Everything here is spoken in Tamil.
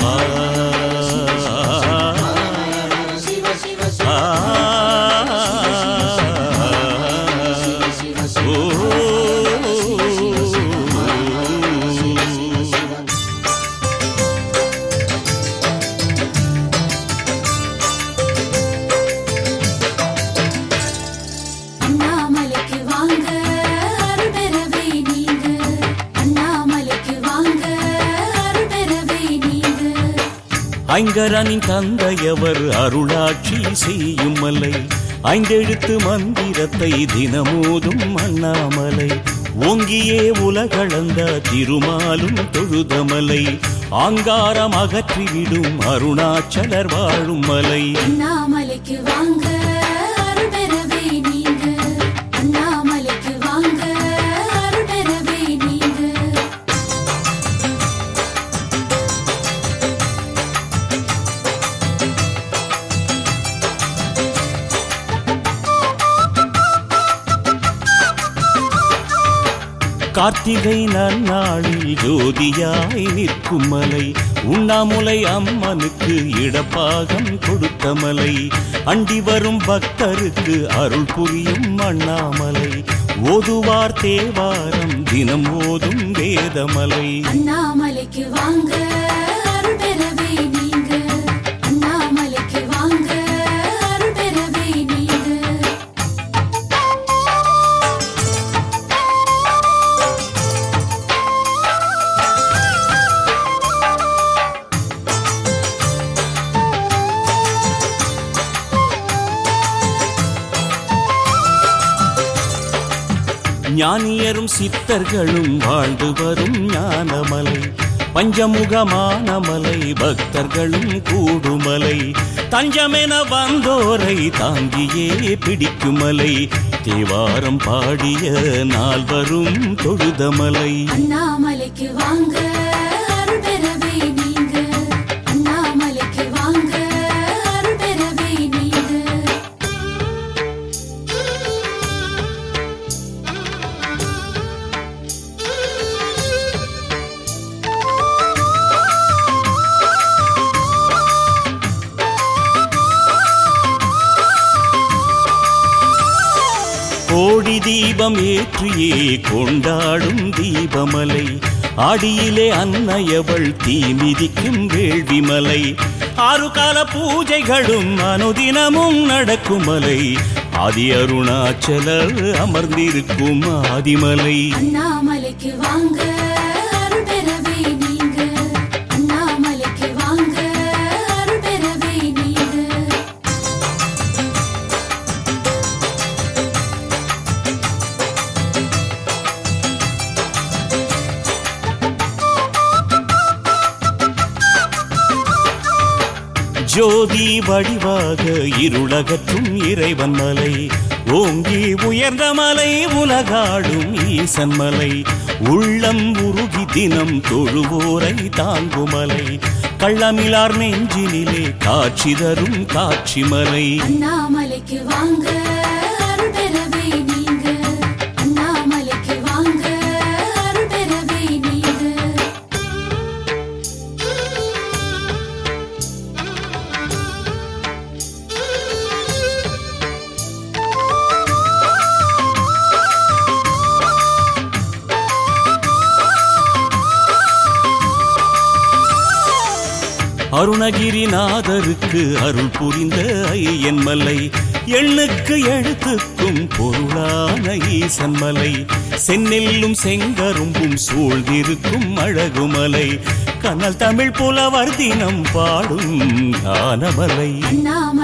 அண்ணாமலைக்கு வாங்க அருள் பெறவே நீங்க அண்ணாமலைக்கு வாங்க அருள் பெறவே நீங்க ஐங்கரனின் தந்தையவர் அருளாட்சி செய்யும் மலை ஐந்தெழுத்து மந்திரத்தை தினமோதும் அண்ணாமலை ஓங்கியே உலகளந்த திருமாலும் தொழுதமலை ஆங்காரம் அகற்றிவிடும் அருணாச்சலர் வாழும் மலை அண்ணாமலைக்கு வாங்க அருள் பெறவே நீங்க அண்ணாமலைக்கு வாங்க அருள் பெறவே நீங்க கார்த்திகை நன்னாளில் ஜோதியாய் நிற்கும் மலை உண்ணாமுலை அம்மனுக்கு இடப்பாகம் கொடுத்த மலை அண்டி வரும் பக்தருக்கு அருள் புரியும் அண்ணாமலை ஓதுவார் தேவாரம் தினம் ஓதும் வேதமலை அண்ணாமலைக்கு வாங்க அருள் பெறவே நீங்க அண்ணாமலைக்கு வாங்க அருள் பெறவே நீங்க ஞானியரும் சித்தர்களும் வாழ்ந்து வரும் ஞானமலை பஞ்சமுகமான மலை பக்தர்களும் கூடுமலை தஞ்சமென வந்தோரை தாங்கியே பிடிக்கும் மலை தேவாரம் பாடிய நால்வரும் தொழுதமலை அண்ணாமலைக்கு வாங்க அருள் பெறவே நீங்க அண்ணாமலைக்கு வாங்க அருள் பெறவே நீங்க கோடி தீபம் ஏற்றியே கொண்டாடும் தீபமலை ஆடியிலே அன்னையவள் தீ மிதிக்கும் வேள்விமலை ஆறு கால பூஜைகளும் அனுதினமும் நடக்கும் மலை ஆதி அருணாச்சலர் அமர்ந்திருக்கும் ஆதிமலை அண்ணாமலைக்கு வாங்க அருள் பெறவே நீங்க அண்ணாமலைக்கு வாங்க அருள் பெறவே நீங்க ஜோதி வடிவாக இருளகற்றும் இறைவன் மலை ஓங்கி உயர்ந்த மலை உலகாடும் ஈசன் மலை உள்ளம் உருகி தினம் தொழுவோரை தாங்குமலை கள்ளமிலார் நெஞ்சினிலே காட்சி தரும் காட்சி மலை அண்ணாமலைக்கு வாங்க அருள் பெறவே நீங்க அண்ணாமலைக்கு வாங்க அருள் பெறவே நீங்க அருணகிரிநாதருக்கு அருள் புரிந்த ஐயன் மலை எண்ணுக்கு எழுத்துக்கும் பொருளான ஈசன் மலை செந்நெல்லும் செங்கரும்பும் சூழ்ந்திருக்கும் அழகுமலை கனல் தமிழ் புலவர் தினம் பாடும் கானமலை அண்ணாமலைக்கு